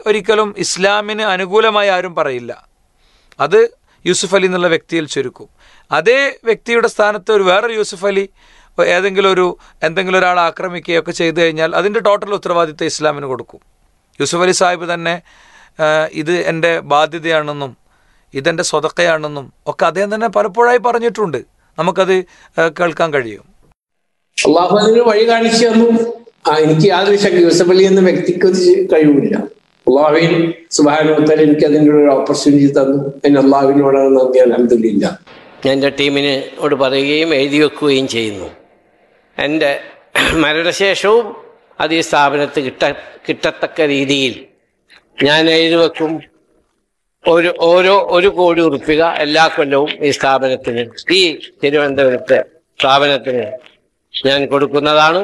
ഒരിക്കലും ഇസ്ലാമിന് അനുകൂലമായി ആരും പറയില്ല അത് യൂസുഫ് അലി എന്നുള്ള വ്യക്തിയിൽ ചുരുക്കും അതേ വ്യക്തിയുടെ സ്ഥാനത്ത് ഒരു വേറൊരു യൂസുഫ് അലി ഏതെങ്കിലും ഒരു എന്തെങ്കിലും ഒരാൾ ആക്രമിക്കുകയൊക്കെ ചെയ്തു കഴിഞ്ഞാൽ അതിൻ്റെ ടോട്ടൽ ഉത്തരവാദിത്വം ഇസ്ലാമിന് കൊടുക്കും യൂസുഫ് അലി സാഹിബ് തന്നെ ആ, ഇത് എൻ്റെ ബാധ്യതയാണെന്നും ഇതെൻ്റെ സ്വതക്കയാണെന്നും ഒക്കെ അദ്ദേഹം തന്നെ പലപ്പോഴായി പറഞ്ഞിട്ടുണ്ട് നമുക്കത് ആ, കേൾക്കാൻ കഴിയും അള്ളാഹു അതിന് വഴി കാണിച്ചു തന്നു ആ എനിക്ക് യാതൊരു ശക്തി യൂസഫലി എന്ന വ്യക്തിക്ക് അത് ചെയ്- കഴിവില്ല അള്ളാഹുവിൻ സുബാനോത്തൽ എനിക്ക് അതിൻ്റെ ഒരു ഓപ്പർച്യൂണിറ്റി തന്നു അതിന് അള്ളാഹുവിനോടാണ് നന്ദി അലഹമില്ല ഞാൻ എൻ്റെ ടീമിനോട് പറയുകയും എഴുതി വെക്കുകയും ചെയ്യുന്നു എൻ്റെ മരണശേഷവും അത് ഈ സ്ഥാപനത്ത് കിട്ട കിട്ടത്തക്ക രീതിയിൽ ഞാൻ എഴുതി വെക്കും ഒരു ഓരോ ഒരു കോടി ഉറുപ്പിക എല്ലാ കൊല്ലവും ഈ സ്ഥാപനത്തിന് ഈ തിരുവനന്തപുരത്തെ സ്ഥാപനത്തിന് ഞാൻ കൊടുക്കുന്നതാണ്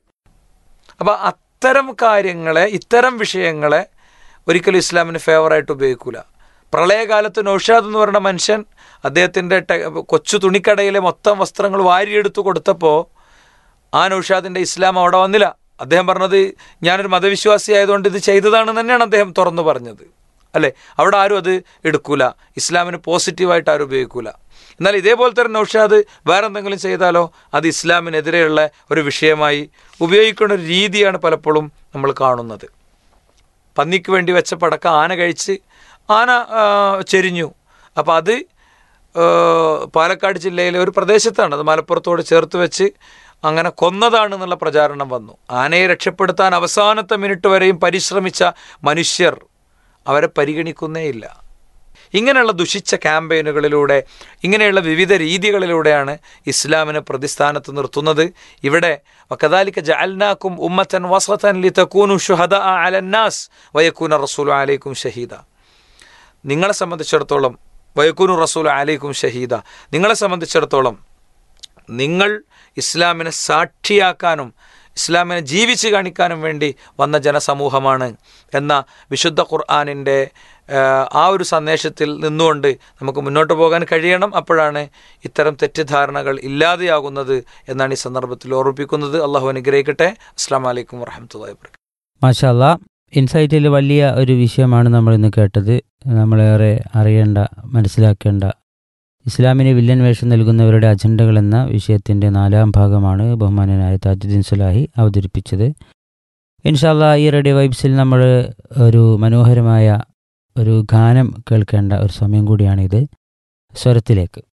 അപ്പൊ അത്തരം കാര്യങ്ങളെ ഇത്തരം വിഷയങ്ങളെ ഒരിക്കലും ഇസ്ലാമിന് ഫേവറായിട്ട് ഉപയോഗിക്കൂല പ്രളയകാലത്ത് നൌഷാദ് എന്ന് പറയുന്ന മനുഷ്യൻ അദ്ദേഹത്തിൻ്റെ ടെ- കൊച്ചു തുണിക്കടയിലെ മൊത്തം വസ്ത്രങ്ങൾ വാരിയെടുത്ത് കൊടുത്തപ്പോൾ ആ നൌഷാദിൻ്റെ ഇസ്ലാം അവിടെ വന്നില്ല അദ്ദേഹം പറഞ്ഞത് ഞാനൊരു മതവിശ്വാസി ആയതുകൊണ്ട് ഇത് ചെയ്തതാണെന്ന് തന്നെയാണ് അദ്ദേഹം തുറന്നു പറഞ്ഞത് അല്ലേ അവിടെ ആരും അത് എടുക്കൂല ഇസ്ലാമിന് പോസിറ്റീവായിട്ട് ആരും ഉപയോഗിക്കൂല എന്നാൽ ഇതേപോലത്തെ ഒരു നൌഷാദ് വേറെ എന്തെങ്കിലും ചെയ്താലോ അത് ഇസ്ലാമിനെതിരെയുള്ള ഒരു വിഷയമായി ഉപയോഗിക്കുന്ന ഒരു രീതിയാണ് പലപ്പോഴും നമ്മൾ കാണുന്നത് പന്നിക്ക് വേണ്ടി വെച്ച പടക്കം ആന കഴിച്ച് ആന ആ, ചെരിഞ്ഞു അപ്പോൾ അത് ആ, പാലക്കാട് ജില്ലയിലെ ഒരു പ്രദേശത്താണ് അത് മലപ്പുറത്തോട് ചേർത്ത് വെച്ച് അങ്ങനെ കൊന്നതാണെന്നുള്ള പ്രചാരണം വന്നു ആനയെ രക്ഷപ്പെടുത്താൻ അവസാനത്തെ മിനിറ്റ് വരെയും പരിശ്രമിച്ച മനുഷ്യർ അവരെ പരിഗണിക്കുന്നേയില്ല ഇങ്ങനെയുള്ള ദുഷിച്ച ക്യാമ്പയിനുകളിലൂടെ ഇങ്ങനെയുള്ള വിവിധ രീതികളിലൂടെയാണ് ഇസ്ലാമിനെ പ്രതിസ്ഥാനത്ത് നിർത്തുന്നത് ഇവിടെ വക്കദാലിക ജഅൽനാക്കും ഉമ്മത്തൻ വസതൻ ലിതകൂനു ഷുഹദാ അലന്നാസ് വയക്കൂന റസൂലു അലൈക്കും ഷഹീദ നിങ്ങളെ സംബന്ധിച്ചിടത്തോളം വയക്കൂനു റസൂൽ അലൈക്കും ഷഹീദ നിങ്ങളെ സംബന്ധിച്ചിടത്തോളം നിങ്ങൾ ഇസ്ലാമിനെ സാക്ഷിയാക്കാനും ഇസ്ലാമിനെ ജീവിച്ച് കാണിക്കാനും വേണ്ടി വന്ന ജനസമൂഹമാണ് എന്ന വിശുദ്ധ ഖുർആാനിൻ്റെ ആ ഒരു സന്ദേശത്തിൽ നിന്നുകൊണ്ട് നമുക്ക് മുന്നോട്ട് പോകാൻ കഴിയണം അപ്പോഴാണ് ഇത്തരം തെറ്റിദ്ധാരണകൾ ഇല്ലാതെയാകുന്നത് എന്നാണ് ഈ സന്ദർഭത്തിൽ ഓർമ്മിപ്പിക്കുന്നത് അള്ളാഹു അനുഗ്രഹിക്കട്ടെ അസ്സാം വലൈക്കും വർഹമത്തല്ലാ വാബർക്കാത്തു മാഷല്ല ഇൻസൈറ്റിൽ വലിയ ഒരു വിഷയമാണ് നമ്മൾ ഇന്ന് കേട്ടത് നമ്മളേറെ അറിയേണ്ട മനസ്സിലാക്കേണ്ട ഇസ്ലാമിന് വില്ലൻ വേഷം നൽകുന്നവരുടെ അജണ്ടകൾ എന്ന വിഷയത്തിൻ്റെ നാലാം ഭാഗമാണ് ബഹുമാനനായ താജുദ്ദീൻ സുലാഹി അവതരിപ്പിച്ചത് ഇൻഷാല്ല ഈ റേഡിയോ വൈബ്സിൽ നമ്മൾ ഒരു മനോഹരമായ ഒരു ഗാനം കേൾക്കേണ്ട ഒരു സമയം കൂടിയാണിത് സ്വരത്തിലേക്ക്